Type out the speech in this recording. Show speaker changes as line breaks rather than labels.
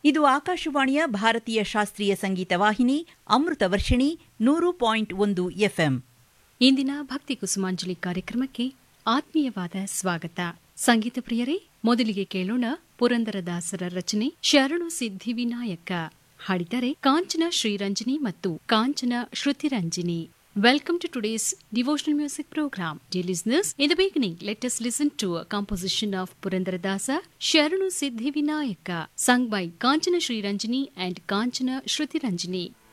ಇದು ಆಕಾಶವಾಣಿಯ ಭಾರತೀಯ ಶಾಸ್ತ್ರೀಯ ಸಂಗೀತ ವಾಹಿನಿ ಅಮೃತ ವರ್ಷಿಣಿ ನೂರು ಪಾಯಿಂಟ್ ಒಂದು ಎಫ್ಎಂ
ಇಂದಿನ ಭಕ್ತಿ ಕುಸುಮಾಂಜಲಿ ಕಾರ್ಯಕ್ರಮಕ್ಕೆ ಆತ್ಮೀಯವಾದ ಸ್ವಾಗತ ಸಂಗೀತ ಪ್ರಿಯರೇ ಮೊದಲಿಗೆ ಕೇಳೋಣ ಪುರಂದರದಾಸರ ರಚನೆ ಶರಣು ಸಿದ್ಧಿ ವಿನಾಯಕ ಹಾಡಿದರೆ ಕಾಂಚನ ಶ್ರೀರಂಜನಿ ಮತ್ತು ಕಾಂಚನ ಶ್ರುತಿರಂಜಿನಿ Welcome to today's devotional music program. Dear listeners, in the beginning, let us listen to a composition of Purandaradasa, Sharanu Siddhi Vinayaka, sung by Kanchana Sri Ranjini and Kanchana Shruti Ranjini.